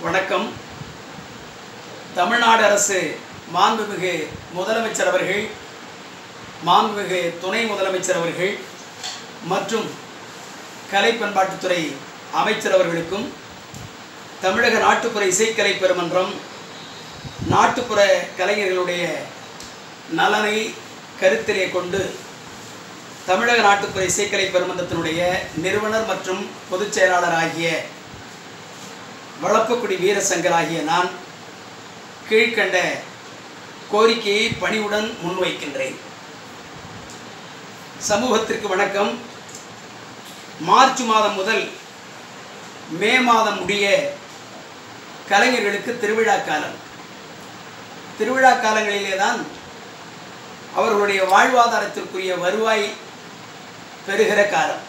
வணக்கம் தமிழ்நாடு அரசு மாண்புமிகு முதலமைச்சர் அவர்கள் மாண்புமிகு துணை முதலமைச்சர் அவர்கள் மற்றும் கலை பண்பாட்டுத்துறை அமைச்சர் அவர்களுக்கும் தமிழக நாட்டுப்புற இசைக்கலை பெருமன்றம் நாட்டுப்புற கலைஞர்களுடைய நலனை கருத்திலே கொண்டு தமிழக நாட்டுப்புற இசைக்கலை பெருமன்றத்தினுடைய நிறுவனர் மற்றும் பொதுச் செயலாளர் ஆகிய வளப்பக்குடி வீரசங்கர் ஆகிய நான் கீழ்கண்ட கோரிக்கையை பணிவுடன் முன்வைக்கின்றேன் சமூகத்திற்கு வணக்கம் மார்ச் மாதம் முதல் மே மாதம் முடிய கலைஞர்களுக்கு திருவிழா காலம் திருவிழா காலங்களிலே தான் அவர்களுடைய வாழ்வாதாரத்திற்குரிய வருவாய் பெறுகிற காலம்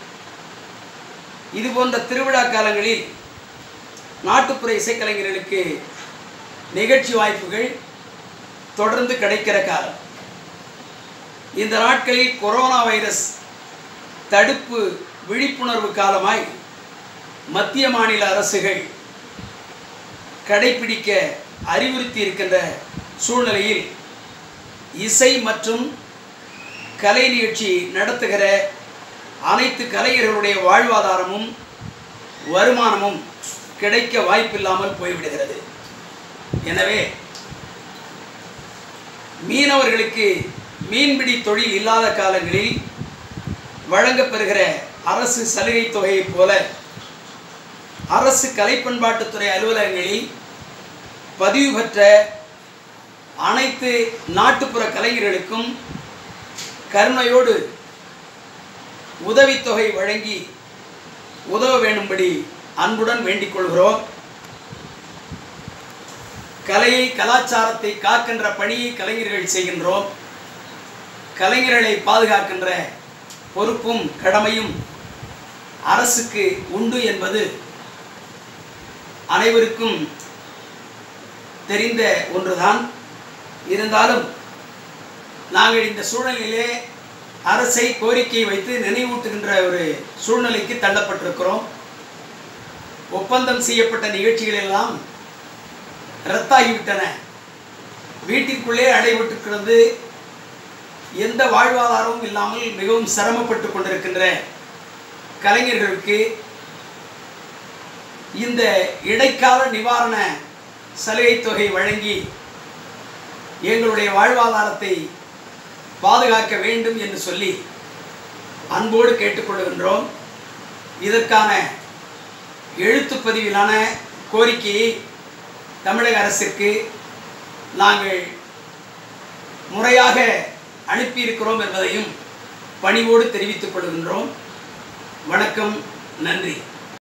இது போன்ற திருவிழா காலங்களில் நாட்டுப்புற இசைக்கலைஞர்களுக்கு நிகழ்ச்சி வாய்ப்புகள் தொடர்ந்து கிடைக்கிற காலம் இந்த நாட்களில் கொரோனா வைரஸ் தடுப்பு விழிப்புணர்வு காலமாய் மத்திய மாநில அரசுகள் கடைபிடிக்க அறிவுறுத்தி இருக்கின்ற சூழ்நிலையில் இசை மற்றும் கலை நிகழ்ச்சி நடத்துகிற அனைத்து கலைஞர்களுடைய வாழ்வாதாரமும் வருமானமும் கிடைக்க வாய்ப்பில்லாமல் போய்விடுகிறது எனவே மீனவர்களுக்கு மீன்பிடி தொழில் இல்லாத காலங்களில் வழங்கப்பெறுகிற அரசு சலுகை தொகையைப் போல அரசு கலை பண்பாட்டுத்துறை அலுவலகங்களில் பதிவு பெற்ற அனைத்து நாட்டுப்புற கலைஞர்களுக்கும் கருணையோடு உதவித்தொகை வழங்கி உதவ வேண்டும்படி அன்புடன் வேண்டிக் கொள்கிறோம் கலையை கலாச்சாரத்தை காக்கின்ற பணியை கலைஞர்கள் செய்கின்றோம் கலைஞர்களை பாதுகாக்கின்ற பொறுப்பும் கடமையும் அரசுக்கு உண்டு என்பது அனைவருக்கும் தெரிந்த ஒன்றுதான் இருந்தாலும் நாங்கள் இந்த சூழ்நிலையிலே அரசை கோரிக்கை வைத்து நினைவூட்டுகின்ற ஒரு சூழ்நிலைக்கு தள்ளப்பட்டிருக்கிறோம் ஒப்பந்தம் செய்யப்பட்ட நிகழ்ச்சிகள் எல்லாம் ரத்தாகிவிட்டன வீட்டிற்குள்ளே அடைபட்டு கிடந்து எந்த வாழ்வாதாரமும் இல்லாமல் மிகவும் சிரமப்பட்டு கொண்டிருக்கின்ற கலைஞர்களுக்கு இந்த இடைக்கால நிவாரண சலுகை தொகை வழங்கி எங்களுடைய வாழ்வாதாரத்தை பாதுகாக்க வேண்டும் என்று சொல்லி அன்போடு கேட்டுக்கொள்கின்றோம் இதற்கான எழுத்துப் பதிவிலான கோரிக்கையை தமிழக அரசிற்கு நாங்கள் முறையாக அனுப்பியிருக்கிறோம் என்பதையும் பணிவோடு தெரிவித்துக் கொள்கின்றோம் வணக்கம் நன்றி